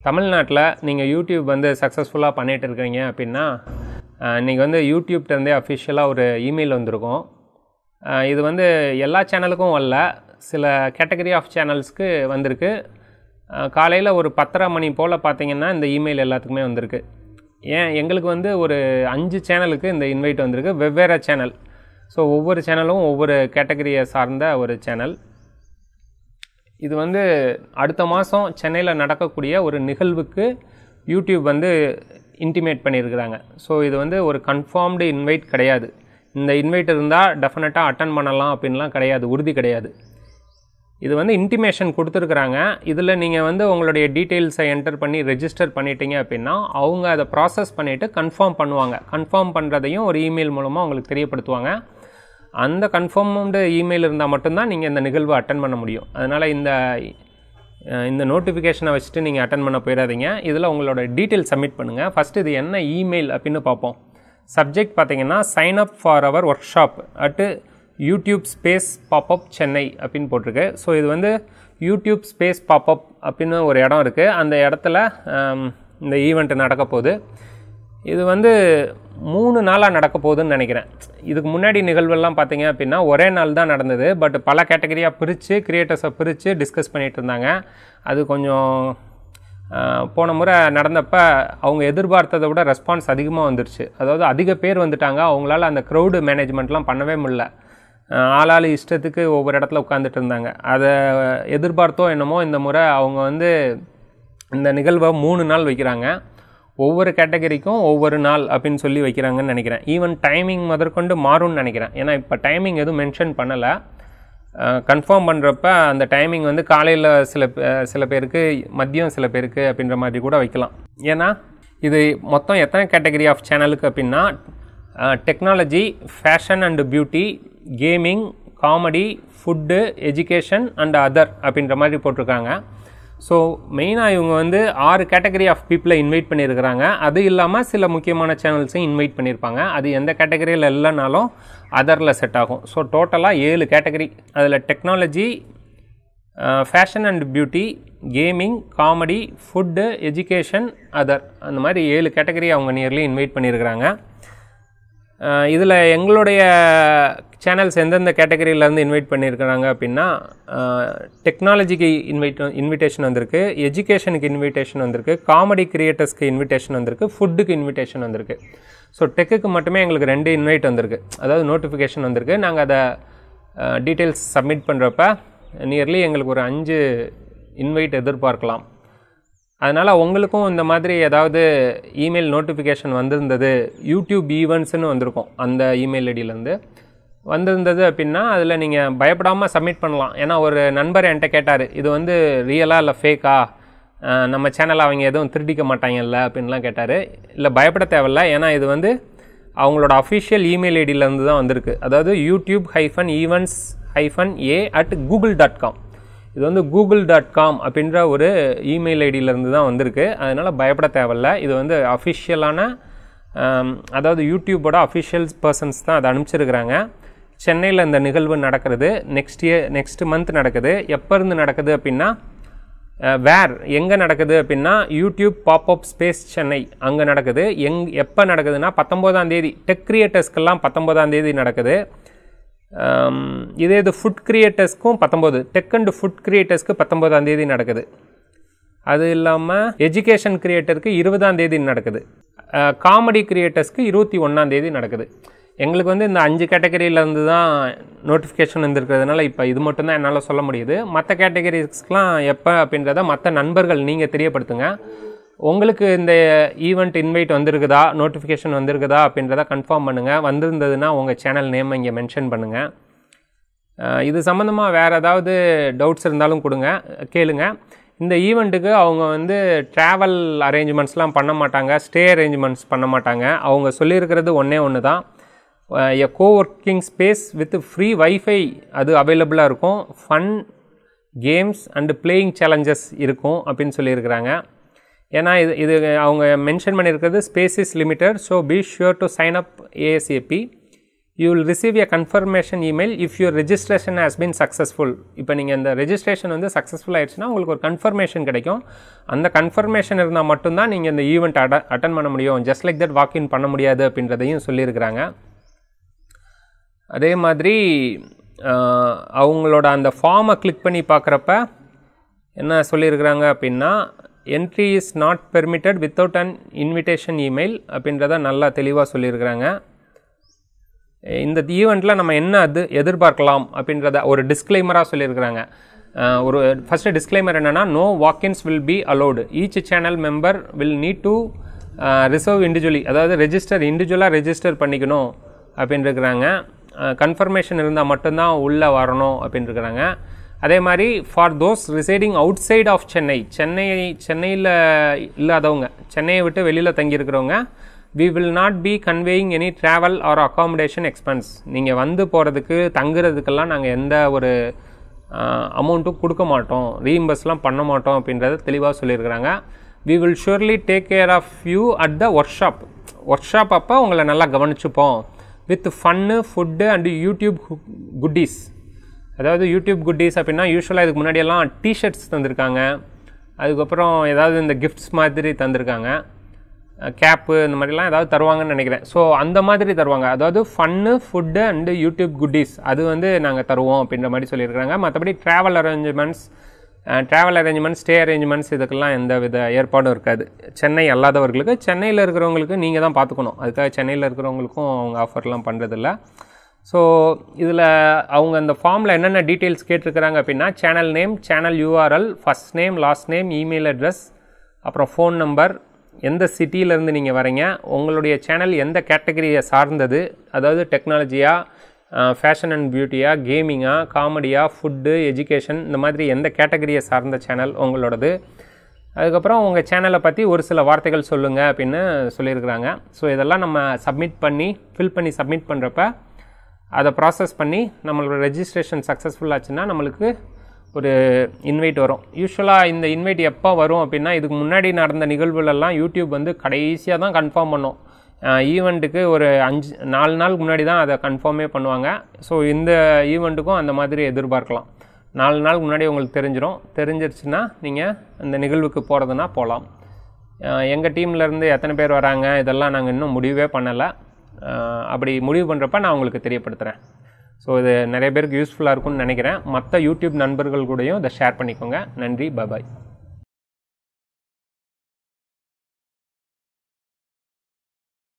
தமிழ்நாட்டில் நீங்கள் யூடியூப் வந்து சக்ஸஸ்ஃபுல்லாக பண்ணிகிட்டு இருக்கிறீங்க அப்படின்னா இன்றைக்கி வந்து யூடியூப்டேருந்தே அஃபிஷியலாக ஒரு இமெயில் வந்திருக்கும் அஹ் இது வந்து எல்லா சேனலுக்கும் வரல சில கேட்டகரி ஆஃப் சேனல்ஸ்க்கு வந்திருக்கு காலையில் ஒரு பத்தரை மணி போல் பார்த்தீங்கன்னா இந்த இமெயில் எல்லாத்துக்குமே வந்திருக்கு ஏன் எங்களுக்கு வந்து ஒரு அஞ்சு சேனலுக்கு இந்த இன்வைட் வந்திருக்கு வெவ்வேறு சேனல் ஸோ ஒவ்வொரு சேனலும் ஒவ்வொரு கேட்டகரியை சார்ந்த ஒரு சேனல் இது வந்து அடுத்த மாதம் சென்னையில் நடக்கக்கூடிய ஒரு நிகழ்வுக்கு யூடியூப் வந்து இன்டிமேட் பண்ணியிருக்கிறாங்க ஸோ இது வந்து ஒரு கன்ஃபார்ம்டு இன்வைட் கிடையாது இந்த இன்வைட் இருந்தால் டெஃபினட்டாக அட்டன் பண்ணலாம் அப்படின்லாம் கிடையாது உறுதி கிடையாது இது வந்து இன்டிமேஷன் கொடுத்துருக்குறாங்க இதில் நீங்கள் வந்து உங்களுடைய டீட்டெயில்ஸை என்டர் பண்ணி ரெஜிஸ்டர் பண்ணிட்டீங்க அப்படின்னா அவங்க அதை ப்ராசஸ் பண்ணிவிட்டு கன்ஃபார்ம் பண்ணுவாங்க கன்ஃபார்ம் பண்ணுறதையும் ஒரு இமெயில் மூலமாக உங்களுக்கு தெரியப்படுத்துவாங்க அந்த கன்ஃபார்ம்டு இமெயில் இருந்தால் மட்டும்தான் நீங்கள் இந்த நிகழ்வை அட்டன் பண்ண முடியும் அதனால் இந்த அஹ், இந்த நோட்டிஃபிகேஷனை வச்சுட்டு நீங்கள் அட்டன் பண்ண போயிடாதீங்க இதில் உங்களோட டீட்டெயில் சப்மிட் பண்ணுங்கள் ஃபஸ்ட்டு இது என்ன இமெயில் அப்படின்னு பார்ப்போம் சப்ஜெக்ட் பார்த்தீங்கன்னா sign up for our workshop at YouTube space popup Chennai அப்படின்னு போட்டிருக்கு ஸோ இது வந்து யூடியூப் ஸ்பேஸ் பாப்அப் அப்படின்னு ஒரு இடம் இருக்குது அந்த இடத்துல ஆம், இந்த ஈவெண்ட் நடக்க போகுது இது வந்து மூணு நாளாக நடக்க போகுதுன்னு நினைக்கிறேன் இதுக்கு முன்னாடி நிகழ்வெல்லாம் பார்த்தீங்க அப்படின்னா ஒரே நாள் தான் நடந்தது பட் பல கேட்டகரியாக பிரித்து கிரியேட்டர்ஸை பிரித்து டிஸ்கஸ் பண்ணிகிட்டு இருந்தாங்க அது கொஞ்சம் ஆஹ், போன முறை நடந்தப்ப அவங்க எதிர்பார்த்ததை விட ரெஸ்பான்ஸ் அதிகமாக வந்துருச்சு அதாவது அதிக பேர் வந்துட்டாங்க அவங்களால அந்த க்ரௌடு மேனேஜ்மெண்ட்லாம் பண்ணவே முடியல ஆஹ், ஆளாளு இஷ்டத்துக்கு ஒவ்வொரு இடத்துல உட்காந்துட்டு இருந்தாங்க அதை எதிர்பார்த்தோ என்னமோ இந்த முறை அவங்க வந்து இந்த நிகழ்வை மூணு நாள் வைக்கிறாங்க ஒவ்வொரு கேட்டகரிக்கும் ஒவ்வொரு நாள் அப்படின்னு சொல்லி வைக்கிறாங்கன்னு நினைக்கிறேன் ஈவன் டைமிங் முதற்கொண்டு மாறும்னு நினைக்கிறேன் ஏன்னா இப்போ டைமிங் எதுவும் மென்ஷன் பண்ணலை கன்ஃபார்ம் பண்ணுறப்ப அந்த டைமிங் வந்து காலையில் சில பே- சில பேருக்கு மதியம் சில பேருக்கு அப்படின்ற மாதிரி கூட வைக்கலாம் ஏன்னா இது மொத்தம் எத்தனை கேட்டகரி ஆஃப் சேனலுக்கு அப்படின்னா technology fashion and beauty gaming comedy food education and other அப்படின்ற மாதிரி போட்டிருக்காங்க ஸோ மெயினாக இவங்க வந்து ஆறு கேட்டகரி ஆஃப் பீப்புளை இன்வைட் பண்ணியிருக்கிறாங்க அது இல்லாமல் சில முக்கியமான சேனல்ஸையும் இன்வைட் பண்ணியிருப்பாங்க அது எந்த கேட்டகரியில் இல்லைனாலும் அதரில் செட் ஆகும் ஸோ டோட்டலாக ஏழு கேட்டகரி அதில் technology fashion and beauty gaming comedy food education other அந்த மாதிரி ஏழு கேட்டகரி அவங்க நியர்லி இன்வைட் பண்ணியிருக்கிறாங்க இதில் எங்களுடைய சேனல்ஸ் எந்தெந்த கேட்டகரியிலேருந்து இன்வைட் பண்ணியிருக்கிறாங்க அப்படின்னா டெக்னாலஜிக்கு இன்வைட் இன்விடேஷன் வந்திருக்கு எஜுகேஷனுக்கு இன்விடேஷன் வந்திருக்கு காமெடி கிரியேட்டர்ஸ்க்கு இன்விடேஷன் வந்திருக்கு ஃபுட்டுக்கு இன்விடேஷன் வந்திருக்கு ஸோ டெக்குக்கு மட்டுமே எங்களுக்கு ரெண்டு இன்வைட் வந்திருக்கு அதாவது நோட்டிஃபிகேஷன் வந்திருக்கு நாங்கள் அதை டீட்டெயில்ஸ் சப்மிட் பண்ணுறப்ப நியர்லி எங்களுக்கு ஒரு அஞ்சு இன்வைட் எதிர்பார்க்கலாம் அதனால் உங்களுக்கும் இந்த மாதிரி ஏதாவது இமெயில் நோட்டிஃபிகேஷன் வந்திருந்தது யூடியூப் ஈவெண்ட்ஸ்னு வந்திருக்கும் அந்த இமெயில் ஐடியிலேருந்து வந்திருந்தது அப்படின்னா அதில் நீங்கள் பயப்படாமல் சப்மிட் பண்ணலாம் ஏன்னா ஒரு நண்பர் என்கிட்ட கேட்டார் இது வந்து ரியலா இல்லை ஃபேக்கா நம்ம சேனலை அவங்க எதுவும் திருடிக்க மாட்டாங்கல்ல அப்படின்லாம் கேட்டார் இல்லை பயப்பட தேவையில்ல ஏன்னா இது வந்து அவங்களோட அஃபிஷியல் இமெயில் ஐடியிலேருந்து தான் வந்திருக்கு அதாவது YouTube hyphen events hyphen A at Google dot com இது வந்து கூகுள் டாட் காம் அப்படின்ற ஒரு இமெயில் ஐடியிலேருந்து தான் வந்திருக்கு அதனால் பயப்பட தேவையில்ல இது வந்து அஃபிஷியலான அதாவது யூடியூபோட அஃபிஷியல் பர்சன்ஸ் தான் அதை அனுப்பிச்சிருக்கிறாங்க சென்னையில் இந்த நிகழ்வு நடக்கிறது நெக்ஸ்ட் இயர் நெக்ஸ்ட் மந்த் நடக்குது எப்போ இருந்து நடக்குது அப்படின்னா வேர் எங்கே நடக்குது அப்படின்னா யூடியூப் பாப்அப் ஸ்பேஸ் சென்னை அங்கே நடக்குது எங் எப்போ நடக்குதுன்னா பத்தொம்போதாம் தேதி டெக் கிரியேட்டர்ஸ்க்கெல்லாம் பத்தொம்போதாம் தேதி நடக்குது ஆம், இதே இது ஃபுட் கிரியேட்டர்ஸ்க்கும் பத்தொம்போது டெக் அண்ட் ஃபுட் கிரியேட்டர்ஸ்க்கு பத்தொம்போதாம் தேதி நடக்குது அது இல்லாமல் எஜுகேஷன் கிரியேட்டருக்கு இருபதாம் தேதி நடக்குது காமெடி கிரியேட்டர்ஸ்க்கு இருபத்தி ஒன்றாம் தேதி நடக்குது எங்களுக்கு வந்து இந்த அஞ்சு கேட்டகரியிலேருந்து தான் நோட்டிஃபிகேஷன் வந்திருக்கிறதுனால இப்போ இது மட்டும்தான் என்னால் சொல்ல முடியுது மற்ற கேட்டகரிஸ்க்கெலாம் எப்போ அப்படின்றத மற்ற நண்பர்கள் நீங்கள் தெரியப்படுத்துங்க உங்களுக்கு இந்த ஈவெண்ட் இன்வைட் வந்திருக்குதா நோட்டிஃபிகேஷன் வந்திருக்குதா அப்படின்றத கன்ஃபார்ம் பண்ணுங்கள் வந்திருந்ததுன்னா உங்கள் சேனல் நேம் இங்கே மென்ஷன் பண்ணுங்கள் அஹ் இது சம்மந்தமாக வேறு ஏதாவது டவுட்ஸ் இருந்தாலும் கொடுங்க கேளுங்க இந்த ஈவெண்ட்டுக்கு அவங்க வந்து ட்ராவல் அரேஞ்ச்மெண்ட்ஸ்லாம் பண்ண மாட்டாங்க ஸ்டே அரேஞ்ச்மெண்ட்ஸ் பண்ண மாட்டாங்க அவங்க சொல்லியிருக்கிறது ஒன்றே ஒன்று தான் a co working space with free wifi அது அவைலபிளாக இருக்கும் fun games and playing challenges இருக்கும் அப்படின்னு சொல்லியிருக்கிறாங்க ஏன்னா இது இது அவங்க மென்ஷன் பண்ணியிருக்கிறது space is limited so be sure to sign up ASAP you will receive a confirmation email if your registration has been successful இப்போ நீங்கள் இந்த ரெஜிஸ்ட்ரேஷன் வந்து சக்ஸஸ்ஃபுல் ஆயிடுச்சுன்னா உங்களுக்கு ஒரு கன்ஃபர்மேஷன் கிடைக்கும் அந்த கன்ஃபர்மேஷன் இருந்தால் மட்டும்தான் நீங்கள் இந்த ஈவெண்ட் அட அட்டன் பண்ண முடியும் ஜஸ்ட் லைக் தட் வாக்இன் பண்ண முடியாது அப்படின்றதையும் சொல்லியிருக்கிறாங்க அதே மாதிரி ஆஹ், அவங்களோட அந்த ஃபார்மை கிளிக் பண்ணி பார்க்குறப்ப என்ன சொல்லியிருக்கிறாங்க அப்படின்னா entry is not permitted without an invitation email அப்படின்றத நல்லா தெளிவாக சொல்லியிருக்கிறாங்க இந்த ஈவெண்ட்டில் நம்ம என்ன அது எதிர்பார்க்கலாம் அப்படின்றத ஒரு டிஸ்க்ளைமராக சொல்லியிருக்கிறாங்க அஹ் ஒரு ஃபஸ்ட்டு டிஸ்க்ளைமர் என்னென்னா no walk-ins will be allowed each channel member will need to reserve individually அதாவது ரெஜிஸ்டர் இண்டிவிஜுவலாக ரெஜிஸ்டர் பண்ணிக்கணும் அப்படின்னு இருக்கிறாங்க கன்ஃபர்மேஷன் இருந்தால் மட்டும்தான் உள்ளே வரணும் அப்படின்னு இருக்கிறாங்க அதே மாதிரி for those residing outside of Chennai Chennai சென்னையில் இல்லாதவங்க சென்னையை விட்டு வெளியில் தங்கியிருக்கிறவங்க we will not be conveying any travel or accommodation expense நீங்கள் வந்து போகிறதுக்கு தங்குறதுக்கெல்லாம் நாங்கள் எந்த ஒரு அமௌண்ட்டும் கொடுக்க மாட்டோம் ரீஇம்பர்ஸ்லாம் பண்ண மாட்டோம் அப்படின்றத தெளிவாக சொல்லியிருக்கிறாங்க we will surely take care of you at the workshop workshop அப்போ உங்களை நல்லா கவனிச்சுப்போம் with fun food and YouTube goodies அதாவது யூடியூப் குட்டீஸ் அப்படின்னா யூஸ்வலாக இதுக்கு முன்னாடியெல்லாம் டிஷர்ட்ஸ் தந்திருக்காங்க அதுக்கப்புறம் ஏதாவது இந்த கிஃப்ட்ஸ் மாதிரி தந்திருக்காங்க கேப்பு இந்த மாதிரிலாம் ஏதாவது தருவாங்கன்னு நினைக்கிறேன் ஸோ அந்த மாதிரி தருவாங்க அதாவது ஃபன்னு ஃபுட்டு அண்டு யூடியூப் குட்டீஸ் அது வந்து நாங்கள் தருவோம் அப்படின்ற மாதிரி சொல்லியிருக்காங்க மற்றபடி travel arrangements travel arrangements stay arrangements இதுக்கெல்லாம் எந்த வித ஏற்பாடும் இருக்காது சென்னை அல்லாதவர்களுக்கு சென்னையில் இருக்கிறவங்களுக்கு நீங்கள் தான் பார்த்துக்கணும் அதுக்காக சென்னையில் இருக்கிறவங்களுக்கும் அவங்க ஆஃபர்லாம் பண்ணுறதில்ல ஸோ இதில் அவங்க அந்த ஃபார்மில் என்னென்ன டீட்டெயில்ஸ் கேட்டிருக்கிறாங்க அப்படின்னா channel name channel URL first name last name email address அப்புறம் ஃபோன் நம்பர் எந்த சிட்டியிலேருந்து நீங்கள் வரீங்க உங்களுடைய சேனல் எந்த கேட்டகரியை சார்ந்தது அதாவது டெக்னாலஜியா ஃபேஷன் அண்ட் பியூட்டியா கேமிங்கா காமெடியா ஃபுட்டு எஜுகேஷன் இந்த மாதிரி எந்த கேட்டகரியை சார்ந்த சேனல் உங்களோடது அதுக்கப்புறம் உங்கள் சேனலை பற்றி ஒரு சில வார்த்தைகள் சொல்லுங்கள் அப்படின்னு சொல்லியிருக்கிறாங்க ஸோ இதெல்லாம் நம்ம சப்மிட் பண்ணி ஃபில் பண்ணி சப்மிட் பண்ணுறப்ப அதை ப்ராசஸ் பண்ணி நம்மளோட ரெஜிஸ்ட்ரேஷன் சக்ஸஸ்ஃபுல் ஆச்சுன்னா நம்மளுக்கு ஒரு இன்வைட் வரும் யூஸ்வலாக இந்த இன்வைட் எப்போ வரும் அப்படின்னா இதுக்கு முன்னாடி நடந்த நிகழ்வுலெல்லாம் யூடியூப் வந்து கடைசியாக தான் கன்ஃபார்ம் பண்ணும் ஈவெண்ட்டுக்கு ஒரு அஞ்சு நாலு நாள் முன்னாடி தான் அதை கன்ஃபார்மே பண்ணுவாங்க ஸோ இந்த ஈவெண்ட்டுக்கும் அந்த மாதிரி எதிர்பார்க்கலாம் நாலு நாள் முன்னாடி உங்களுக்கு தெரிஞ்சிடும் தெரிஞ்சிருச்சுன்னா நீங்கள் அந்த நிகழ்வுக்கு போகிறதுனா போகலாம் எங்கள் டீம்லேருந்து எத்தனை பேர் வராங்க இதெல்லாம் நாங்கள் இன்னும் முடிவே பண்ணலை அப்படி முடிவு பண்ணுறப்ப நான் உங்களுக்கு தெரியப்படுத்துகிறேன் ஸோ இது நிறைய பேருக்கு யூஸ்ஃபுல்லாக இருக்கும்னு நினைக்கிறேன் மற்ற யூடியூப் நண்பர்கள் கூடயும் இதை ஷேர் பண்ணிக்கோங்க நன்றி பபாய்